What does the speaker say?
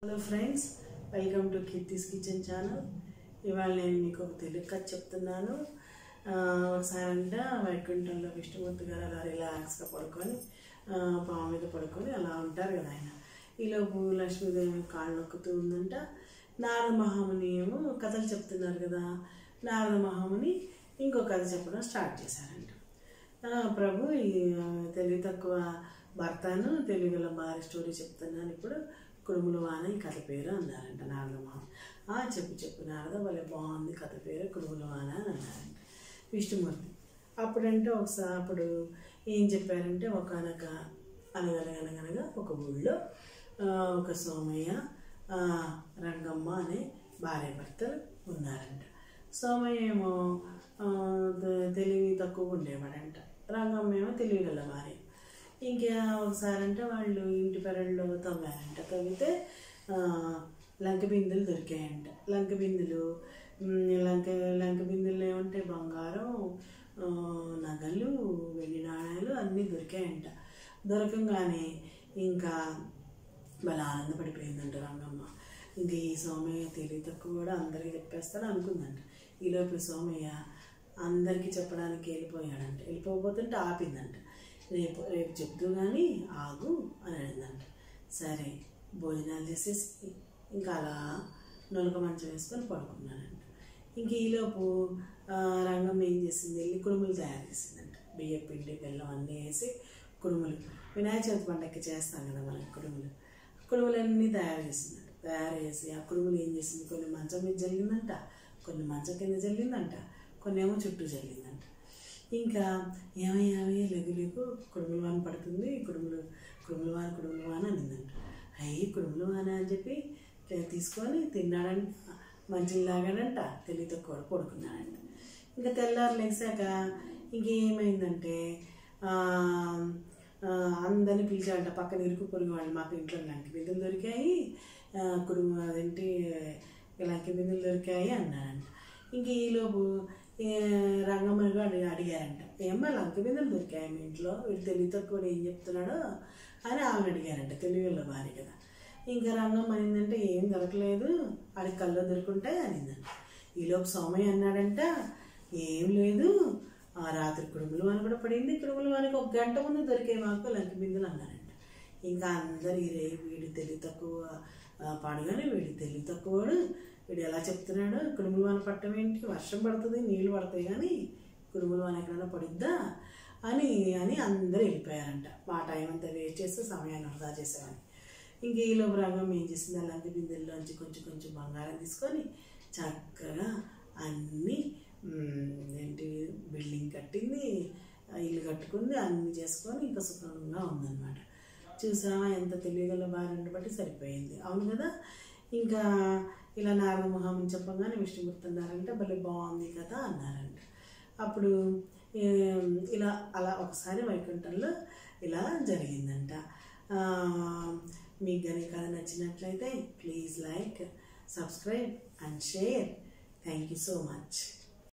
hello friends welcome to Keerthi's kitchen channel ఇవాళ నేను మీకు ఒక తెలుగు కథ చెప్తున్నాను ఆ, ఒకసారి అంట వైకుంఠంలో విష్ణుమూర్తి గారు అలా రిలాక్స్గా పడుకొని ఆ, పాము మీద పడుకొని అలా ఉంటారు కదా ఆయన ఈలోపు లక్ష్మీదేవి కాళ్ళు నొక్కుతూ ఉందంట నారద మహాముని ఏమో కథలు చెప్తున్నారు కదా నారద మహాముని ఇంకో కథ చెప్పడం స్టార్ట్ చేశారంట ఆ, ప్రభు ఈ ఆ, తెలివి తక్కువ భర్తను తెలివిగల భార్య స్టోరీ చెప్తున్నాను ఇప్పుడు కుడుములు వాన ఈ కథ పేరు అన్నారంట నారదమ్మ ఆ చెప్పు చెప్పు నారద భలే బాగుంది కథ పేరు కుడుముల వాన అని అన్నారంట విష్ణుమూర్తి అప్పుడంటే ఒకసారి అప్పుడు ఏం చెప్పారంటే ఒకనొక అనగనగనగనగా ఒక ఊళ్ళో ఆ, ఒక సోమయ్య ఆ, రంగమ్మ అనే భార్య భర్తలు ఉన్నారంట సోమయ్య ఏమో ఆ, ద- తెలివి తక్కువ ఉండేవాడంట రంగమ్మ ఏమో తెలివి గల భార్య ఇంకా ఒకసారి అంటే వాళ్ళు ఇంటి పెరల్లో తవ్వారంట తవ్వితే ఆ, లంక బిందెలు దొరికాయంట లంక బిందెలు మ్, లంక లంక బిందెలు ఏమంటే బంగారం ఆ, నగలు వెండి నాణాలు అన్నీ దొరికాయంట దొరకంగానే ఇంకా భలే ఆనందపడిపోయిందంట రంగమ్మ ఇంక ఈ సోమయ్య తెలివి తక్కువ కూడా అందరికీ చెప్పేస్తాడు అనుకుందంట ఈలోపు సోమయ్య అందరికీ చెప్పడానికి వెళ్ళిపోయాడంట వెళ్ళిపోబోతుంటే ఆపిందంట రేపు రేపు చెప్తూ కానీ ఆగు అని అడిగిందంట సరే భోజనాలు చేసేసి ఇంకా అలా నొలక మంచం వేసుకొని పడుకున్నానంట ఇంక ఈలోపు ఆ, రంగం ఏం చేసింది వెళ్ళి కుడుములు తయారు చేసిందంట బియ్య పిండి బెల్లం అన్నీ వేసి కుడుములు వినాయక చవితి పండగకి చేస్తాం కదా మనం కుడుములు కుడుములన్నీ తయారు చేసిందంట తయారు చేసి ఆ కుడుములు ఏం చేసింది కొన్ని మంచం మీద జల్లిందంట కొన్ని మంచం కింద జల్లిందంట కొన్ని ఏమో చుట్టూ జల్లిందంట ఇంకా ఏమయ్య ఏమయ్య లెగు లెగు కుడుములు వాన పడుతుంది కుడుములు కుడుములు వాన కుడుములు వాన అనిందంట అయ్యి కుడుములు వాన అని చెప్పి తే- తీసుకొని తిన్నాడంట మంచిగా లాగాడంట తెలివి తక్కువ పడుకున్నాడంట ఇంకా తెల్లారు లేచాక ఇంకేమైందంటే ఆ, ఆ, అందరిని పిలిచాడంట పక్కన ఇరుకు పొరుగు వాళ్ళు మాకు ఇంట్లో లంకి బిందెలు దొరికాయి ఆ, కుడుము అదేంటి లంకి బిందెలు దొరికాయి అన్నాడంట ఇంక ఈలోపు ఏ, రంగమ్మ గారు అడిగి అడిగారంట ఏమ్మా లంక బిందెలు దొరికాయి మీ ఇంట్లో వీడు తెలివి తక్కువ ఏం చెప్తున్నాడో అని ఆమెను అడిగారంట తెలివిలో భార్య కదా ఇంకా రంగమ్మ అనిందంటే ఏం దొరకలేదు ఆడికి కళ్ళు దొరుకుంటాయి అనిందంట ఈలోపు సోమయ్య అన్నాడంట ఏం లేదు ఆ రాత్రి కుడుములు వాన కూడా పడింది కుడుములు వానికి ఒక గంట ముందు దొరికే మాకు లంకి బిందులు అన్నారంట ఇంకా అందరు ఈ రే వీడి తెలివి తక్కువ ఆ, పాడుగానే వీడి తెలివి తక్కువడు వీడు ఎలా చెప్తున్నాడు కుడుములు వాన పట్టం ఏంటి వర్షం పడుతుంది నీళ్లు పడతాయి కానీ కుడుములు వాన ఎక్కడైనా పడిద్దా అని అని అందరూ వెళ్ళిపోయారంట మా టైం అంతా వేస్ట్ చేస్తే సమయాన్ని వృధా చేసేవాడిని ఇంక ఈ లోపు రంగం ఏం చేసింది ఆ లంక బిందెల్లోంచి కొంచెం కొంచెం బంగారం తీసుకొని చక్కగా అన్నీ మ్, ఏంటి బిల్డింగ్ కట్టింది ఆ ఇల్లు కట్టుకుంది అన్నీ చేసుకొని ఇంకా సుఖంగా ఉందన్నమాట చూసావా ఎంత తెలియగల భార్యను బట్టి సరిపోయింది అవును కదా ఇంకా ఇలా నారద మొహం చెప్పగానే విష్ణుమూర్తి అన్నారంటే భలే బాగుంది కదా అన్నారంట అప్పుడు ఏం, ఇలా అలా ఒకసారి వైకుంఠంలో ఇలా జరిగిందంట ఆ, మీకు కానీ కథ నచ్చినట్లయితే please like subscribe and share thank you so much